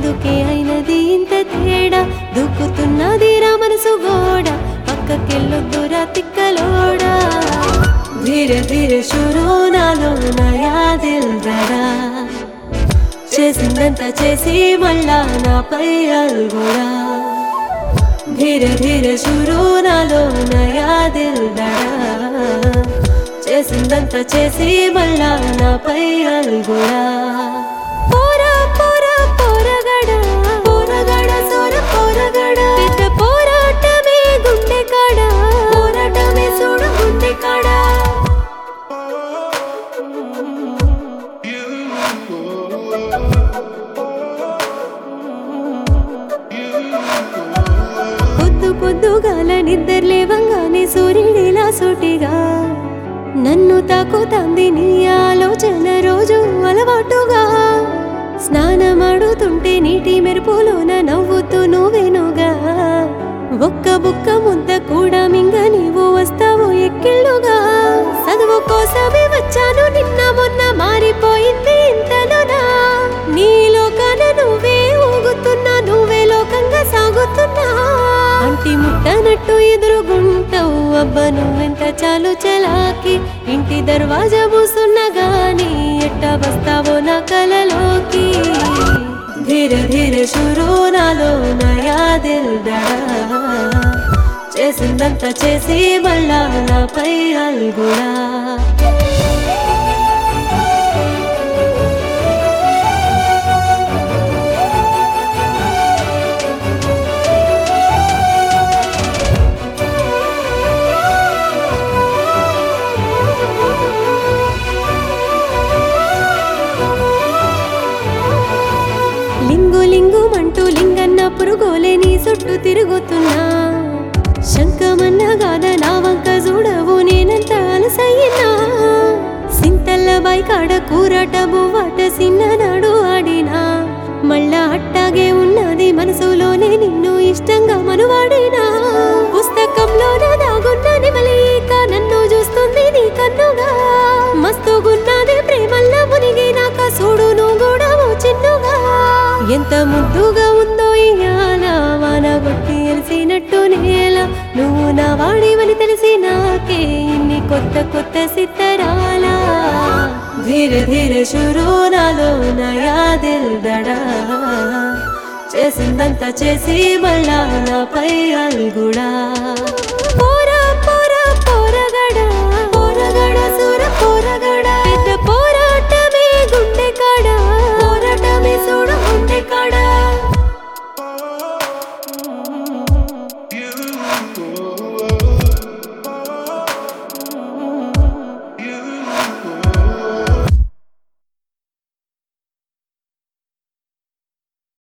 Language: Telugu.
ఎందుకే అయినది ఇంత తేడా దూకుతున్నది రా మనసు గోడ పక్కకెళ్ళొద్దురా తిక్కలోడా ధీరే ధీరే షురూ నాలో నయా దిల్ దడా చేసిందంతా చేసి మళ్ళా నాపై అల్గుడా ధీరే ధీరే షురూ నాలో నయా దిల్ దడా చేసిందంతా చేసి మళ్ళా నాపై అల్గుడా పోరా పోరా పోరగడ పోరగడ సోర పోరగడ పెద్ద పోరాటమే గుండె కాడ పోరాటమే చూడు గుండె కాడ పొద్దు పొద్దుగాల నిద్ర లేవంగానే సూర్యుడిలా సూటిగా నన్ను తాకుతంది నీ ఆలోచన రోజు అలవాటుగా స్నానమాడుతుంటే నీటి మెరుపులోన నవ్వుతూ నువ్వెనుగా ఒక్క బుక్క ముద్ద కూడా మింగ నీవు వస్తావు ఎక్కిళ్ళుగా చదువు కోసమే వచ్చాను నిన్న మొన్న మారిపోయింది ఇంతలోనా నీలోకన నువ్వే ఊగుతున్నా నువ్వే లోకంగా సాగుతున్నా అంటి ముట్టనట్టు ఎదురుగుంటావు అబ్బ నువ్వెంత చాలు చలాకి ఇంటి దర్వాజా మూసున్నా గాని ఎట్ట వస్తావో నా కలలోకి ధీరే ధీరే షురూ నాలో నయా దిల్ దడా చేసిందంతా చేసి మళ్ళా నాపై అల్గుడా లింగు లింగుమంటూ లింగన్న పురుగోలే నీ చుట్టూ తిరుగుతున్నా శంఖమన్నగాన నా వంక చూడవు నేనంత అలసయ్యినా సింతల్ల బైకాడ కూరట బువ్వాట సిన్ననాడు ఆడినా మళ్ళా అట్టాగే ఉన్నది మనసులోనే నిన్ను ఇష్టంగా మనువాడినా పుస్తకంలోన దాగున్న నిమలేక నన్ను చూస్తుంది నీ కన్నుగా మస్తుగున్నది ప్రేమల్ల మునిగినాక చూడు నువ్వు కూడా ఓ చిన్నుగా ఎంత ముద్దుగా ఉందో ఇయాల వాన కొట్టి ఎలిసినట్టు నేల నువ్వు నా వాడివని తెలిసి నాకే ఇన్ని కొత్త కొత్త సిత్తరాల ధీరే ధీరే షురూ నాలో నయా దిల్ దడా చేసిందంతా చేసి మళ్ళా నాపై అల్గుడా